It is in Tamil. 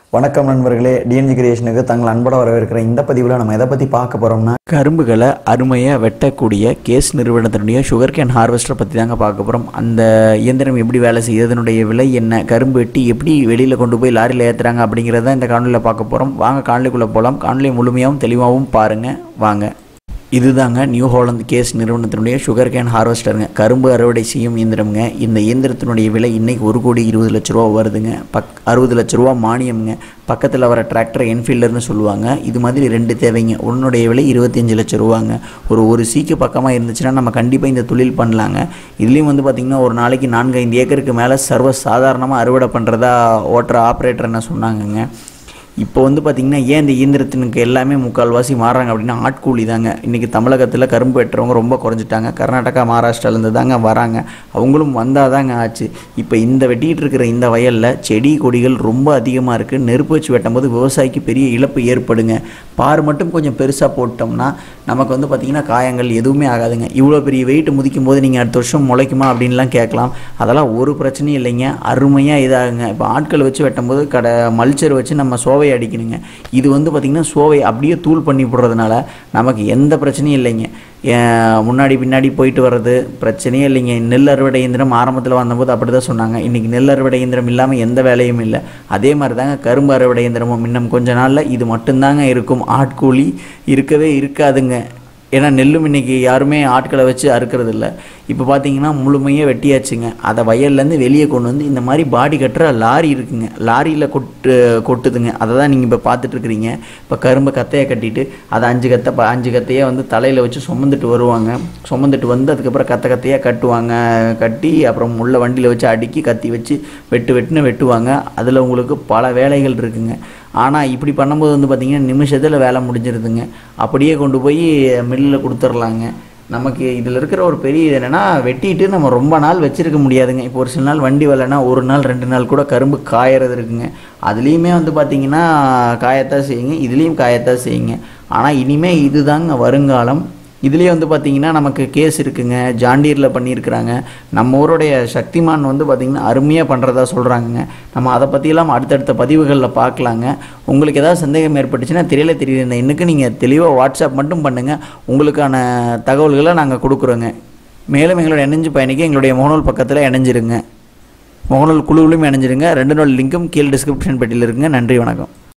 வணக்கம் நண்பர்களே டிஎன்ஜி கிரியேஷனுக்கு தங்கள் அன்போட வரவேற்கிற இந்த பதிவில் நம்ம எதை பற்றி பார்க்க போகிறோம்னா கரும்புகளை அருமையாக வெட்டக்கூடிய கேஸ் நிறுவனத்தினுடைய சுகர் கேன் ஹார்வெஸ்டரை பற்றி தாங்க பார்க்க போகிறோம் அந்த இயந்திரம் எப்படி வேலை செய்யுது அதனுடைய விலை என்ன கரும்பு வெட்டி எப்படி வெளியில் கொண்டு போய் லாரியில் ஏற்றுறாங்க அப்படிங்கிறத இந்த காணொலியில் பார்க்க போகிறோம் வாங்க காணொலிக்குள்ளே போகலாம் காணொலி முழுமையாகவும் தெளிவாகவும் பாருங்கள் வாங்க இதுதாங்க நியூ ஹாலந்து கேஸ் நிறுவனத்தினுடைய சுகர் கேன் ஹார்வெஸ்டருங்க கரும்பு அறுவடை செய்யும் இயந்திரம்ங்க இந்த இயந்திரத்தினுடைய விலை இன்னைக்கு ஒரு கோடி இருபது லட்ச ரூபா வருதுங்க பக் அறுபது லட்ச ரூபா மானியம்ங்க பக்கத்தில் வர டிராக்டர் என்ஃபீல்டர்னு சொல்லுவாங்க இது மாதிரி ரெண்டு தேவைங்க உன்னுடைய விலை இருபத்தஞ்சு லட்ச ரூபாங்க ஒரு ஒரு சீக்கு பக்கமாக இருந்துச்சுன்னா நம்ம கண்டிப்பாக இந்த தொழில் பண்ணலாங்க இதுலேயும் வந்து பார்த்திங்கன்னா ஒரு நாளைக்கு நான்கு ஐந்து ஏக்கருக்கு மேலே சர்வ சாதாரணமாக அறுவடை பண்ணுறதா ஓட்டுற ஆப்ரேட்டர் என்ன சொன்னாங்கங்க இப்போ வந்து பார்த்திங்கன்னா ஏன் இந்த இயந்திரத்தினுக்கு எல்லாமே முக்கால்வாசி மாறுறாங்க அப்படின்னா ஆட்கூலி தாங்க இன்றைக்கி தமிழகத்தில் கரும்பு வெட்டுறவங்க ரொம்ப குறைஞ்சிட்டாங்க கர்நாடகா மகாராஷ்டிராலேருந்து தாங்க வராங்க அவங்களும் வந்தால் தாங்க ஆச்சு இப்போ இந்த வெட்டிகிட்டு இருக்கிற இந்த வயலில் செடி கொடிகள் ரொம்ப அதிகமாக இருக்குது நெருப்பு வச்சு வெட்டும்போது விவசாயிக்கு பெரிய இழப்பு ஏற்படுங்க பார் மட்டும் கொஞ்சம் பெருசாக போட்டோம்னா நமக்கு வந்து பார்த்திங்கன்னா காயங்கள் எதுவுமே ஆகாதுங்க இவ்வளோ பெரிய வெயிட் முதிக்கும் போது நீங்கள் அடுத்த வருஷம் முளைக்குமா அப்படின்லாம் கேட்கலாம் அதெல்லாம் ஒரு பிரச்சனையும் இல்லைங்க அருமையாக இதாகுங்க இப்போ ஆட்கள் வச்சு வெட்டும்போது கடை மல்ச்சர் வச்சு நம்ம சோவை அடிக்கணுங்க இது வந்து பார்த்திங்கன்னா சோவை அப்படியே தூள் பண்ணி போடுறதுனால நமக்கு எந்த பிரச்சனையும் இல்லைங்க ஏன் முன்னாடி பின்னாடி போயிட்டு வர்றது பிரச்சனையே இல்லைங்க நெல் அறுவடை இயந்திரம் ஆரம்பத்தில் வந்தபோது அப்படி தான் சொன்னாங்க இன்றைக்கி நெல் அறுவடை இயந்திரம் இல்லாமல் எந்த வேலையும் இல்லை அதே மாதிரி தாங்க கரும்பு அறுவடை இயந்திரமும் இன்னும் கொஞ்ச நாளில் இது மட்டும்தாங்க இருக்கும் ஆட்கூலி இருக்கவே இருக்காதுங்க ஏன்னா நெல்லும் இன்றைக்கி யாருமே ஆட்களை வச்சு அறுக்கிறது இல்லை இப்போ பார்த்தீங்கன்னா முழுமையாக வெட்டியாச்சுங்க அதை வயல்லேருந்து வெளியே கொண்டு வந்து இந்த மாதிரி பாடி கட்டுற லாரி இருக்குங்க லாரியில் கொட்டு கொட்டுதுங்க அதை தான் நீங்கள் இப்போ பார்த்துட்ருக்குறீங்க இப்போ கரும்பை கத்தையை கட்டிட்டு அதை அஞ்சு கத்தை ப- அஞ்சு கத்தையை வந்து தலையில் வச்சு சுமந்துட்டு வருவாங்க சுமந்துட்டு வந்து அதுக்கப்புறம் கத்தை கத்தையாக கட்டுவாங்க கட்டி அப்புறம் உள்ள வண்டியில் வச்சு அடுக்கி கத்தி வச்சு வெட்டு வெட்டுன்னு வெட்டுவாங்க அதில் உங்களுக்கு பல வேலைகள் இருக்குங்க ஆனால் இப்படி பண்ணும்போது வந்து பார்த்திங்கன்னா நிமிஷத்தில் வேலை முடிஞ்சிருதுங்க அப்படியே கொண்டு போய் மில்லில் கொடுத்துர்லாங்க நமக்கு இதில் இருக்கிற ஒரு பெரிய இது என்னென்னா வெட்டிட்டு நம்ம ரொம்ப நாள் வச்சிருக்க முடியாதுங்க இப்போ ஒரு சில நாள் வண்டி வரலைன்னா ஒரு நாள் ரெண்டு நாள் கூட கரும்பு காயறது இருக்குங்க அதுலேயுமே வந்து பார்த்திங்கன்னா காயத்தான் செய்யுங்க இதுலேயும் காயத்தான் செய்யுங்க ஆனால் இனிமே இதுதாங்க வருங்காலம் இதுலேயே வந்து பார்த்திங்கன்னா நமக்கு கேஸ் இருக்குங்க ஜாண்டீரில் பண்ணியிருக்கிறாங்க நம்ம ஊருடைய சக்திமான் வந்து பார்த்திங்கன்னா அருமையாக பண்ணுறதா சொல்கிறாங்கங்க நம்ம அதை பற்றியெல்லாம் அடுத்தடுத்த பதிவுகளில் பார்க்கலாங்க உங்களுக்கு ஏதாவது சந்தேகம் ஏற்பட்டுச்சுன்னா தெரியல தெரியுது இந்த எண்ணுக்கு நீங்கள் தெளிவாக வாட்ஸ்அப் மட்டும் பண்ணுங்கள் உங்களுக்கான தகவல்களை நாங்கள் கொடுக்குறோங்க மேலும் எங்களோட இணைஞ்சு பயணிக்க எங்களுடைய முகநூல் பக்கத்தில் இணைஞ்சிருங்க முகநூல் குழுவிலும் இணைஞ்சிருங்க ரெண்டு நாள் லிங்க்கும் கீழ் டிஸ்கிரிப்ஷன் பெட்டியில் இருக்குங்க நன்றி வணக்கம்